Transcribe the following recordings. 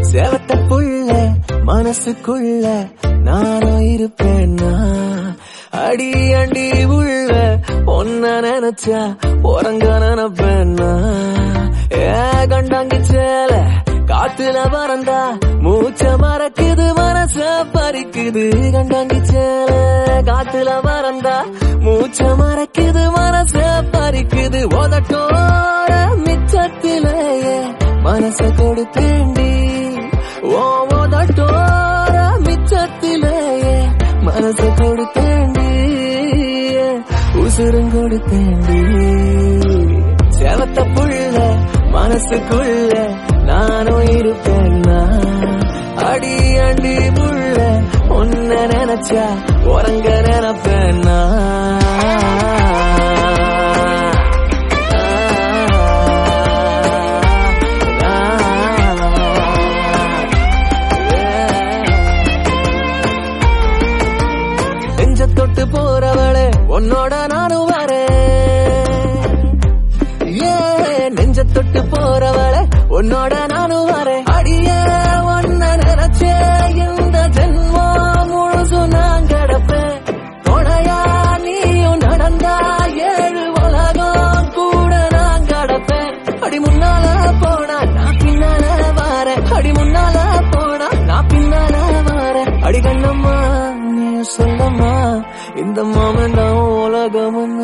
சேவத்த புள்ள மனசுக்குள்ள நானும் இருப்பேன்னா அடி அடி உள்ள ஒன்ன நினைச்சா உறங்க நினைப்பேன்னா ஏ கண்டாங்கி சேல காத்துல பறந்தா மூச்ச மறக்குது மனச பறிக்குது கண்டாங்கி சேல காத்துல பறந்தா மூச்ச மறக்குது மனச பறிக்குது உதட்டோர மிச்சத்திலேயே மனச கொடுத்தேண்டி ஓ உதட்டோர மிச்சத்திலேயே மனச கொடுத்தேண்டி உசுரும் கொடுத்தேண்டி சேவத்த புள்ள மனசுக்குள்ள நானும் இருப்பேன்னா அடி அடி புள்ள உன்ன நினைச்சா உறங்க நினைப்பேன்னா நெஞ்ச தொட்டு போறவளே உன்னோட நானும் வரேன் ஏ நெஞ்ச தொட்டு போறவளே உன்னோட நானும் வரேன் அடிய ஒன்ன நினைச்சே இந்த ஜென்மம் முழுசு நான் கிடப்பேன் துணையா நீயும் நடந்தா ஏழு உலகம் கூட நான் கிடப்பேன் அடி முன்னால போனா நான் பின்னால வாரேன் அடி முன்னால போனா நான் பின்னால வாரேன் அடி கண்ணம்மா நீ சொல்லம்மா இந்த மாமன் தான் உலகம்னு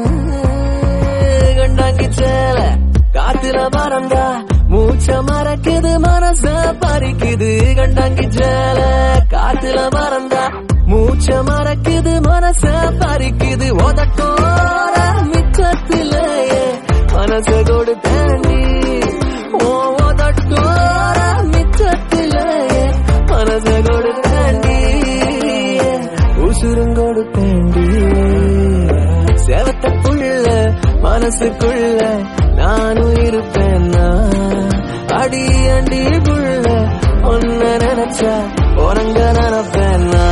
கண்டாங்கி சேல காத்துல பறந்தா மூச்ச மறக்குது மனச பறிக்குது கண்டாங்கி சேல காத்துல பறந்தா மூச்ச மறக்குது மனச பறிக்குது உதட்டோர மிச்சத்திலேயே மனச கொடுத்தேண்டி ஓ உதட்டோர மிச்சத்திலேயே மனச கொடுத்தேண்டி உசுரும் கொடுத்தேண்டி சேவத்த புள்ள மனசுக்குள்ள நானும் இருப்பேன்னா அடி அடி புள்ள ஒன்ன நினைச்சா உறங்க நினைப்பேன்னா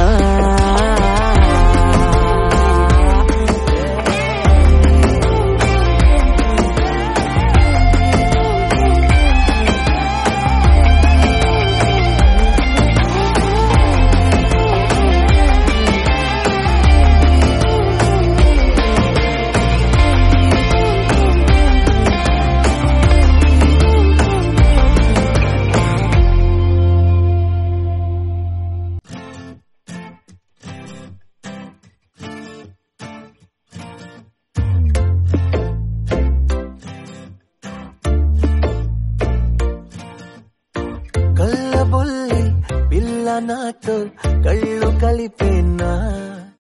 కళ్ళ బొల్లి పిల్ల నాతో కళ్ళు కలిపేనా